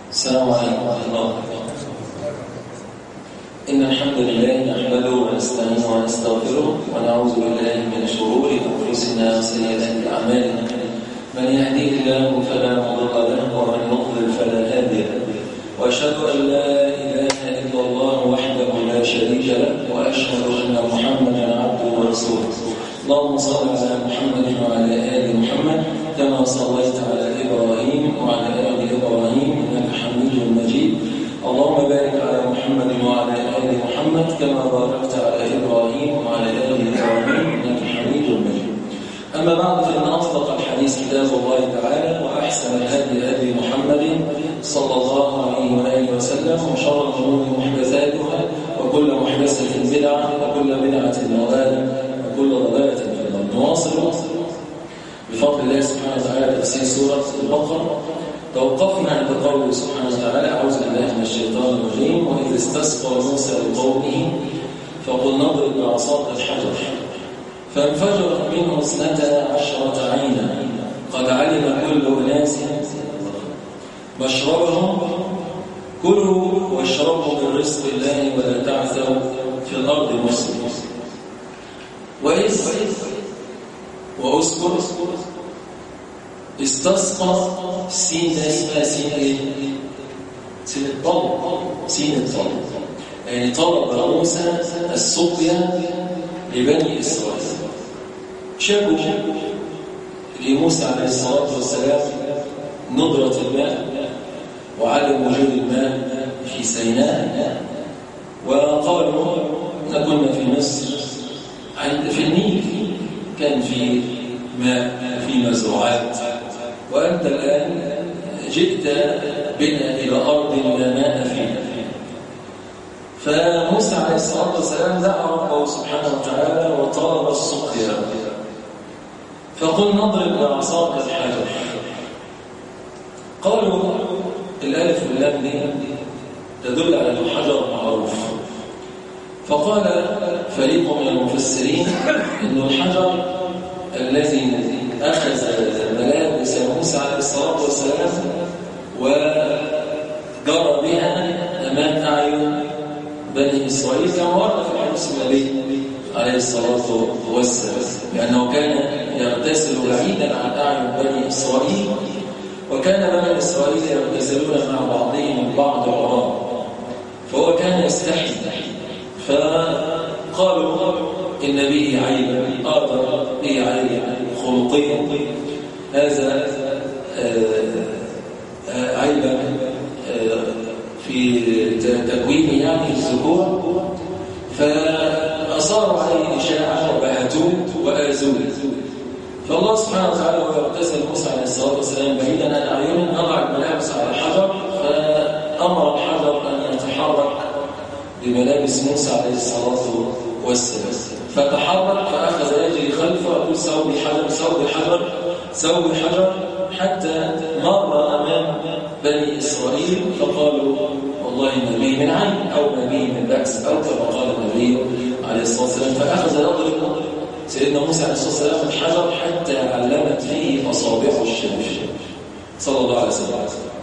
السلام عليكم ورحمة الله وبركاته إن الحمد لله نحمده ونستعينه ونستغفره ونعوذ بالله من شرور أنفسنا وسيئات أعمالنا من يهديه الله فلا مضل له ومن يضلل فلا هادي له وأشهد أن لا إله إلا الله وحده لا شريك له وأشهد أن محمدا عبده ورسوله اللهم صل على محمد وعلى آل محمد كما صليت على إبراهيم وعلى آل إبراهيم إنك حميد مجيد اللهم بارك على محمد وعلى آل محمد كما باركت على إبراهيم وعلى آل إبراهيم إنك حميد مجيد أما بعد فإن أصدق الحديث كتاب الله تعالى وأحسن الهدي هدي محمد صلى الله عليه وآله وسلم وشر الأمور محدثاتها وكل محدثة بدعة وكل بدعة ضلالة وكل ضلالة في النار نواصل بفضل الله سبحانه وتعالى تفسير سورة البقرة توقفنا عند قوله سبحانه وتعالى أعوذ بالله من الشيطان الرجيم وإذ استسقى موسى لقومه فقل نضرب بعصاك الحجر فانفجرت منه اثنتا عشرة عينا قد علم كل أناس مشربهم كلوا واشربوا من رزق الله ولا تعثوا في الأرض مفسدين وإذ وأذكر استسقى سين اسمها سين ايه؟ سين الطلب سين الطلب يعني طلب موسى السقيا لبني إسرائيل شابوا لموسى عليه الصلاة والسلام ندرة الماء وعدم وجود الماء في سيناء وقالوا كنا في مصر عند في النيل كان في ماء في مزروعات وأنت الآن جئت بنا إلى أرض لا ماء فيها فموسى عليه الصلاة والسلام دعا ربه سبحانه وتعالى وطلب السقيا فقل نضرب بعصاك الحجر قالوا الألف واللام دي تدل على الحجر معروف فقال فريق من المفسرين أن الحجر الذي أخذ ملابس موسى عليه الصلاة والسلام وجرى بها أمام أعين بني إسرائيل كما ورد في الحديث النبي عليه الصلاة والسلام لأنه كان يغتسل بعيدا عن أعين بني إسرائيل وكان بني إسرائيل يغتسلون مع بعضهم البعض عرام فهو كان يستحي فقالوا إن به عيبا آخر به عيب خلقيا هذا عيبا في تكوين يعني الذكور فأصاروا عليه إشاعة وبهتوه وآزوه فالله سبحانه وتعالى ويغتسل موسى عليه الصلاة والسلام بعيدا عن أعينهم أضع الملابس على الحجر فأمر الحجر أن يتحرك بملابس موسى عليه الصلاة والسلام فتحرك فأخذ يجري خلفه ويقول سوي حجر سوي حجر سوي حجر حتى مر أمام بني إسرائيل فقالوا والله ما به من عين أو ما به من بأس أو كما قال النبي عليه الصلاة والسلام فأخذ يضرب سيدنا موسى عليه الصلاة والسلام الحجر حتى علمت فيه أصابعه الشمس صلى الله عليه وسلم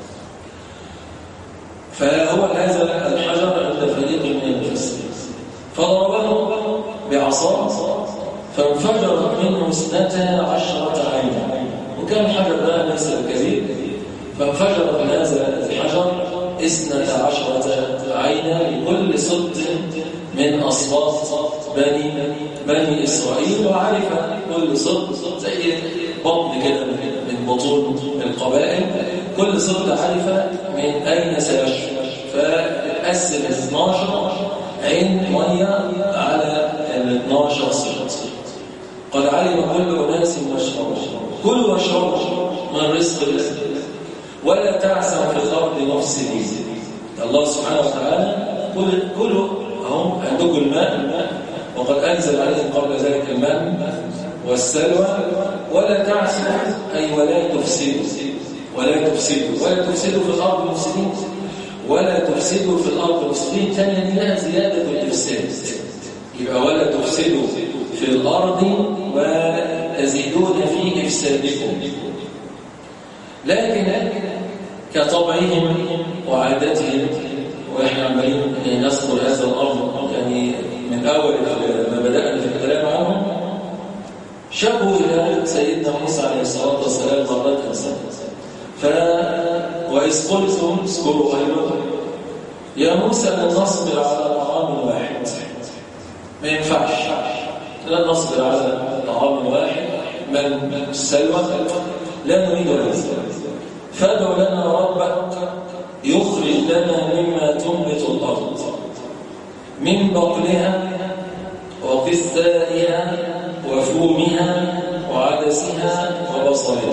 فهو هذا الحجر عند فريق من المفسرين فضربه بعصا فانفجرت منه اثنتا عشرة عينا وكان الحجر ده ليس بكبير فانفجرت من هذا الحجر اثنتا عشرة عينا لكل صد من أصوات بني بني إسرائيل وعرف كل صد زي بطن كده من بطون القبائل كل صد عرف من أين سيشرب فقسم 12 عين مية على ال 12 صد قد علم كل أناس مشربهم كلوا واشربوا من رزق الله ولا تعثوا في الأرض مفسدين الله سبحانه وتعالى كل كلوا هم عندكم الماء وقد أنزل عليهم قبل ذلك الماء والسلوى ولا تعثوا أي ولا تفسدوا ولا تفسدوا ولا تفسدوا في الأرض مفسدين ولا تفسدوا في الأرض مفسدين ثانية دي لها زيادة الإفساد يبقى ولا تفسدوا في الأرض وتزيدون في إفسادكم لكن كطبعهم وعادتهم واحنا عمالين نذكر هذا الامر يعني من اول ما بدانا في الكلام عنهم شكوا الى سيدنا موسى عليه الصلاه والسلام مرات ف واذ قلتم اذكروا ايضا يا موسى لن نصبر على طعام واحد ما ينفعش لن نصبر على طعام واحد من السلوى لا نريد هذا فادع لنا ربك يخرج لنا مما تنبت الأرض من بطنها وقثائها وفومها وعدسها وبصلها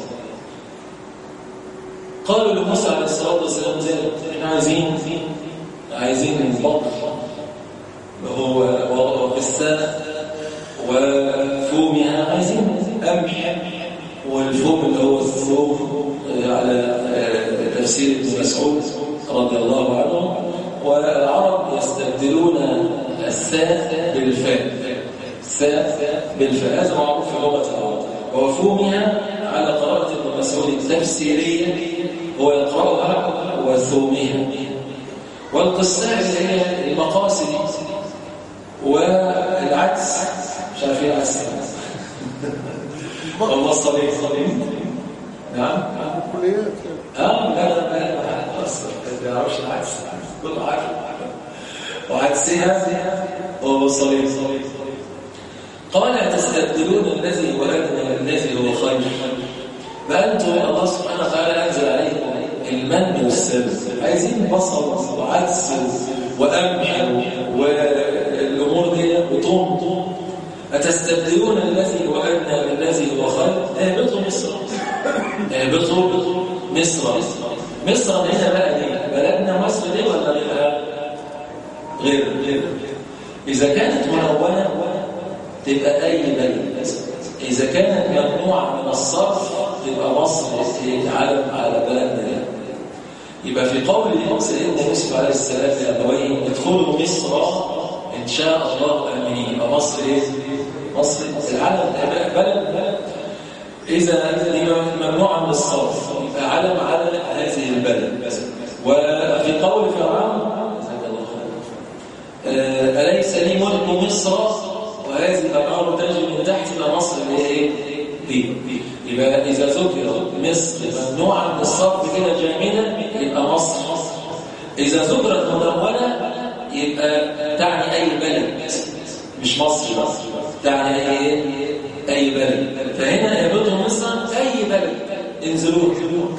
قالوا لموسى عليه الصلاة والسلام احنا عايزين عايزين البطن هو وقثاء وفومها عايزين قمح والفوم اللي هو الثوم على تفسير ابن مسعود رضي الله عنه والعرب يستبدلون الساء بالفاء الساء بالفاء هذا معروف في لغه العرب وفومها على قراءه ابن مسعود التفسيريه هو يقراها وثومها والقساء اللي هي المقاصد والعدس مش عارفين العدس والله صليب صليب نعم كليات اه لا لا لا ما يعرفش العكس كله عارف وعكسها هو صليب صليب قال تستبدلون الذي هو ادنى الذي هو خير فانتم الله سبحانه وتعالى انزل عليكم المن والسلوى عايزين بصل وعدس وقمح والامور دي وطوم أتستبدلون الذي هو أدنى بالذي هو خير اهبطوا مصر اهبطوا مصر مصر هنا بقى دي بلدنا مصر دي ولا غيرها غير غير إذا كانت منونة تبقى أي بلد إذا كانت ممنوعة من الصرف تبقى مصر علم على بلدنا يبقى في قول سيدنا يوسف عليه السلام لأبويه ادخلوا مصر إن شاء الله آمنين يبقى مصر إيه؟ مصر العلم بلد إذا ممنوعة من الصرف يبقى علم على هذه البلد وفي قول فرعون أليس لي ملك مصر وهذه الأنهار تجري من تحت إلى مصر إيه؟ دي يبقى إذا ذكر مصر ممنوعة من الصرف كده جامدة يبقى مصر إذا ذكرت مدونة يبقى تعني أي بلد مش مصر بس تعني أي أي بلد فهنا يهبطوا مصر أي بلد انزلوا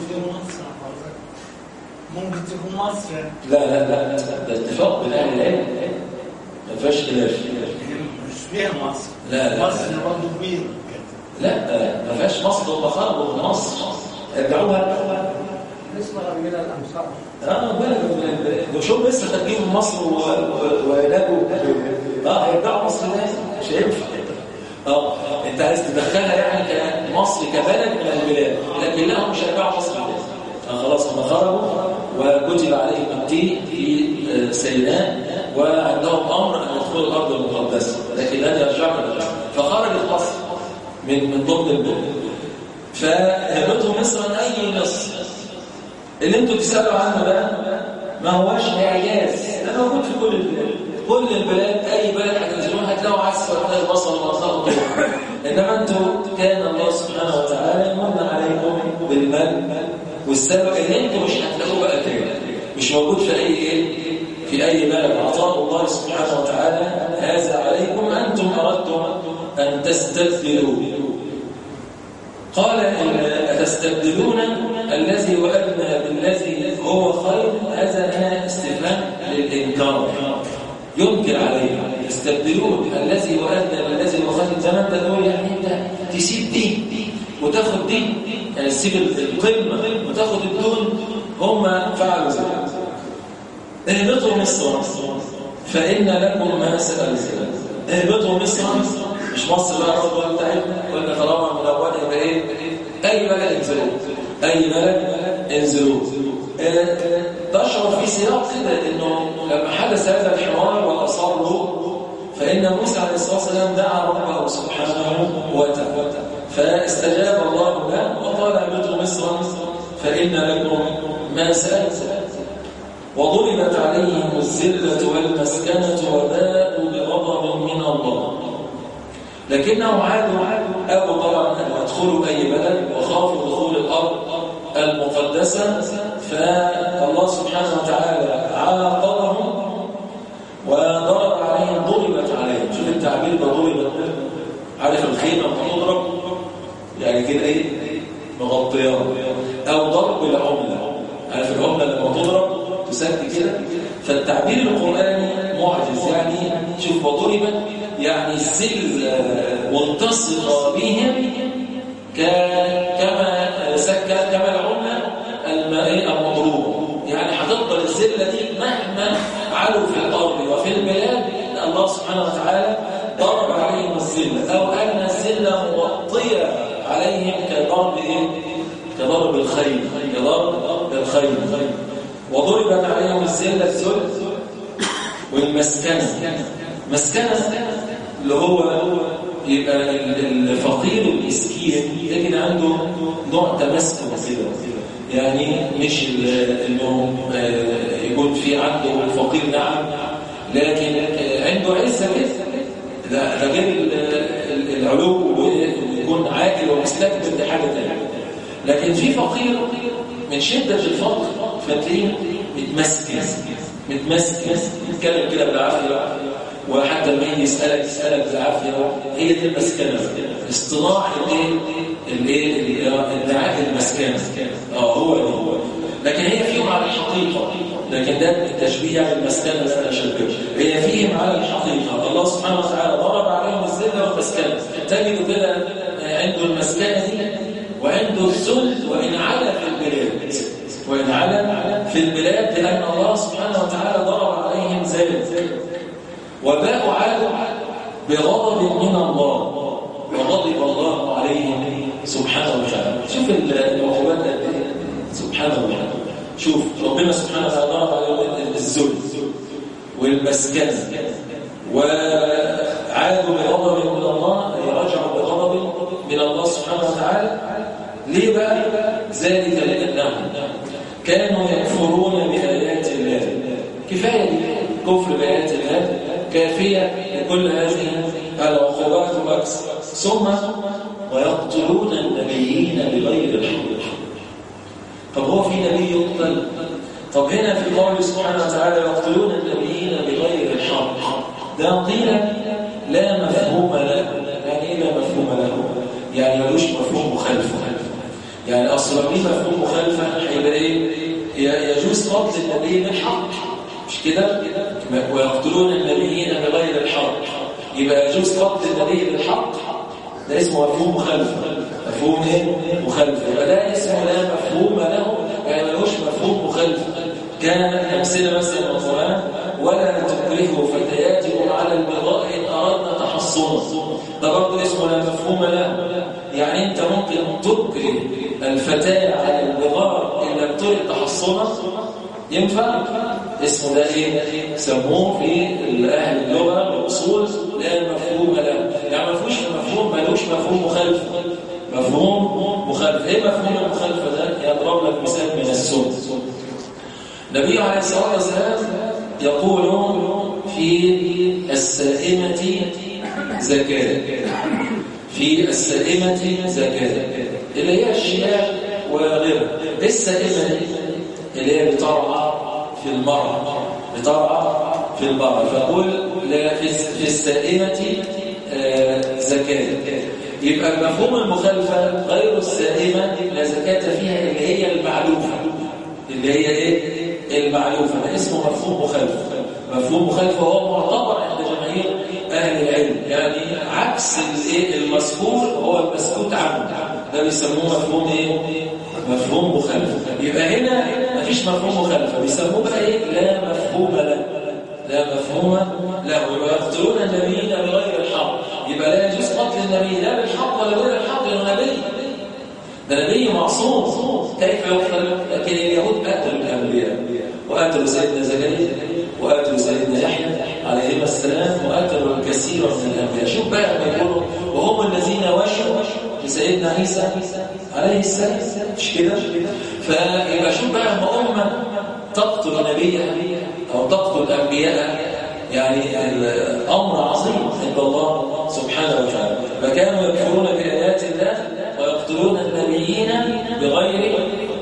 ممكن تكون مصر لا لا لا ده اتفاق بين أهل العلم ما فيهاش خلاف مش فيها مصر لا لا مصر برضه كبير لا ما فيهاش مصر هم خرجوا من مصر ارجعوها نسمع من الأمثال اه بلد وشوف مصر تجيب من مصر ويلاقوا اه هيرجعوا مصر تاني مش هينفع اه انت عايز تدخلها يعني مصر كبلد من البلاد لكن لا هم مش هيرجعوا مصر تاني آه خلاص هم خرجوا وكتب عليهم الدين في سيناء وعندهم امر ان يدخلوا الارض المقدسه لكن لن يرجعوا فخرجت مصر من من ضمن البلد فهبطوا مصر اي مصر اللي انتوا بتسالوا عنه ده ما هواش اعجاز ده موجود في كل البلاد كل البلاد اي بلد هتنزلوها هتلاقوا عدس وهتلاقوا بصل وهتلاقوا طول انما انتوا كان الله سبحانه وتعالى يمن عليكم بالمن والسبب ان انتوا مش هتلاقوه بقى كده مش موجود في اي ايه في اي بلد اعطاه الله سبحانه وتعالى هذا عليكم انتم اردتم ان تستبدلوا قال إن أتستبدلون الذي هو أدنى بالذي هو خير هذا هنا استفهام للإنكار ينكر عليه تستبدلون الذي هو أدنى بالذي هو خير زي ما أنت تقول يعني أنت تسيب دي وتاخد دي يعني تسيب القمة وتاخد الدون هم فعلوا ذلك اهبطوا مصر فإن لكم ما سألتم اهبطوا مصر مش مصر بقى برضه بتاعتنا قلنا طالما من الاول يبقى ايه اي بلد انزلوا اي بلد انزلوا تشعر في سياق كده انه لما حدث هذا الحوار واصروا فان موسى عليه الصلاه والسلام دعا ربه سبحانه وتعالى فاستجاب الله له وقال اهبطوا مصر فان لكم ما سالتم وضربت عليهم الذلة والمسكنة وباءوا بغضب من الله لكنهم عادوا أبوا طبعا أن يدخلوا أي بلد وخافوا دخول الأرض المقدسة فالله سبحانه وتعالى عاقبهم وضرب عليهم ضربت عليهم شوف التعبير ده ضربت عارف الخيمة لما تضرب يعني كده ايه مغطياه او ضرب العملة عارف العملة لما تضرب تسد كده فالتعبير القرآني معجز يعني شوف وضربت يعني الزل والتصق بهم كما سكت كما العملة المائية المضروبة يعني هتفضل الزلة دي مهما علوا في الأرض وفي البلاد الله سبحانه وتعالى ضرب عليهم الزلة أو أن الزلة مغطية عليهم كضرب إيه؟ كضرب الخيل كضرب الخيل وضربت عليهم الزلة الذل والمسكنة مسكنة اللي هو يبقى الفقير المسكين تجد عنده نوع تمسك كده يعني مش انه يكون في عنده فقير نعم لكن عنده عزه كده ده غير العلو ويكون عاقل ومستكبر دي حاجه ثانيه لكن في فقير من شده الفقر فتلاقيه متمسك متمسك يتكلم كده بالعافيه وحتى لما يجي يسالك يسالك بالعافيه هي دي المسكنه اصطلاح الايه الايه ادعاء المسكنه اه هو هو لكن هي فيهم على الحقيقه لكن ده التشبيه يعني المسكنه اللي انا شبهه هي فيهم على الحقيقه الله سبحانه وتعالى ضرب عليهم الذله والمسكنه تجد كده عنده المسكنه دي وعنده الذل وان على في البلاد وان على في البلاد لان الله سبحانه وتعالى ضرب عليهم ذلك وباءوا عادوا بغضب من الله وغضب الله عليهم سبحانه وتعالى شوف العقوبات سبحان الله شوف ربنا سبحانه وتعالى ضرب عليهم الذل والمسكنه وعادوا بغضب من الله رجعوا بغضب من الله سبحانه وتعالى ليه بقى ذلك لانهم كانوا يكفرون بآيات الله كفايه كفر بآيات الله كافية لكل هذه العقوبات والأكس ثم ويقتلون النبيين بغير الحق طب هو في نبي يقتل طب هنا في قوله سبحانه وتعالى يقتلون النبيين بغير الحق ده قيل لا مفهوم له يعني ايه لا مفهوم له يعني ملوش مفهوم مخالفه يعني اصلا ليه مفهوم مخالفه هيبقى ايه يجوز قتل النبي بالحق مش كده ويقتلون النبيين بغير الحق يبقى يجوز قتل النبي بالحق ده اسمه مفهوم مخالفه مفهوم ايه مخالفه يبقى ده اسمه لا مفهوم له يعني ملوش مفهوم مخالفه كان امثله مثلا من القران ولا تكرهوا فتياتكم على البغاء ان اردنا تحصنا ده برضه اسمه لا مفهوم له يعني انت ممكن تكره الفتاه على البغاء ان لم ترد تحصنا ينفع اسمه ده ايه سموه في اهل اللغه والاصول لا مفهوم له يعني ما فيهوش مفهوم ملوش مفهوم مخالف مفهوم مخالف ايه مفهوم المخالفه ده يضرب لك مثال من السنه النبي عليه الصلاه والسلام يقول في السائمه زكاه في السائمه زكاه اللي هي الشياه وغيرها السائمه دي اللي هي بترعى في المرعى بترعى في المرعى فقول لا في السائمة آه زكاة يبقى المفهوم المخالفة غير السائمة لا زكاة فيها اللي هي المعلوفة اللي هي ايه المعلوفة ده اسمه مفهوم مخالفة مفهوم مخالفة هو معتبر عند جماهير أهل العلم يعني عكس الايه المذكور هو المسكوت عنه ده بيسموه مفهوم ايه مفهوم مخالفة يبقى هنا مفيش مفهوم مخالفة بيسموه بقى ايه لا مفهوم له لا مفهوم له ويقتلون النبيين بغير الحق يبقى لا يجوز قتل النبي لا بالحق ولا بغير الحق لانه نبي ده نبي معصوم كيف يقتل لكن اليهود قتلوا الانبياء وقتلوا سيدنا زكريا وقتلوا سيدنا يحيى عليهما السلام وقتلوا الكثير من الانبياء شوف بقى لما يقولوا وهم الذين وشوا لسيدنا عيسى عليه السلام مش كده فيبقى شوف بقى لما أمة تقتل نبيها أو تقتل أنبياءها يعني الأمر عظيم عند الله سبحانه وتعالى فكانوا يكفرون بآيات الله ويقتلون النبيين بغير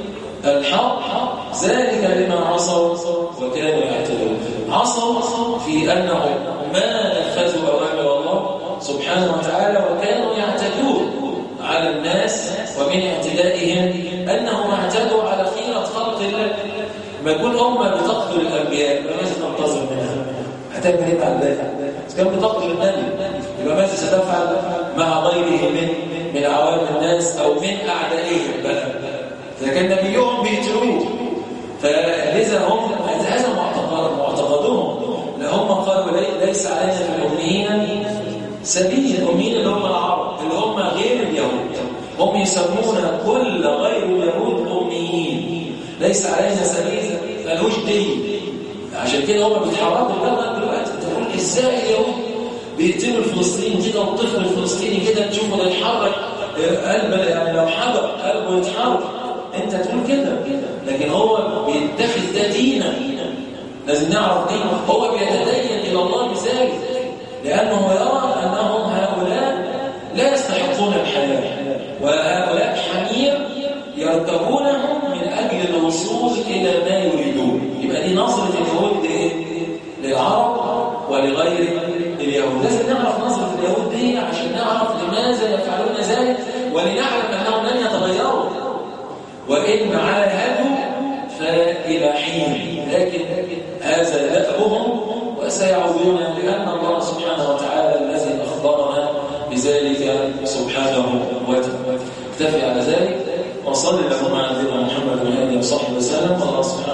الحق ذلك لما عصوا وكانوا يعتدون عصوا في أنهم ما نفذوا أوامر الله سبحانه وتعالى وكانوا يعتدون على الناس ومن اعتدائهم أنهم اعتدوا على خيرة خلق الله ما يكون أمة بتقتل الأنبياء ماذا تنتظر منها؟ هتعمل ايه بعد ذلك؟ كان بتقتل النبي يبقى ماذا ستفعل مع غيره من من عوام الناس أو من أعدائهم بقى إذا كان نبيهم بيقتلوه فلذا هم هذا معتقد معتقدهم لهم قالوا لي ليس علينا في الأميين سبيل الأميين اللي هم العرب اللي هم غير اليهود هم يسمون كل غير اليهود أميين ليس علينا سبيل ملوش دين عشان كده هم بيتحركوا لغايه دلوقتي تقول ازاي اليهود بيقتلوا الفلسطيني كده والطفل الفلسطيني كده تشوفه ده يتحرك قلبه يعني لو حجر قلبه يتحرك انت تقول كده لكن هو بيتخذ ده دينا لازم نعرف دينه هو بيتدين الى الله بذلك لانه يرى انهم هؤلاء لا يستحقون الحياه وهؤلاء حمير يركبونهم من اجل الوصول الى ما يريدون يبقى دي نظره اليهود لايه للعرب ولغير اليهود لازم نعرف نظره اليهود دي عشان نعرف لماذا يفعلون ذلك ولنعلم انهم لن يتغيروا وإن عاهدوا فإلى حين لكن هذا دأبهم وسيعودون لأن الله سبحانه وتعالى الذي أخبرنا بذلك سبحانه وتعالى اكتفي على ذلك وصلي اللهم على نبينا محمد وآله وصحبه وسلم الله سبحانه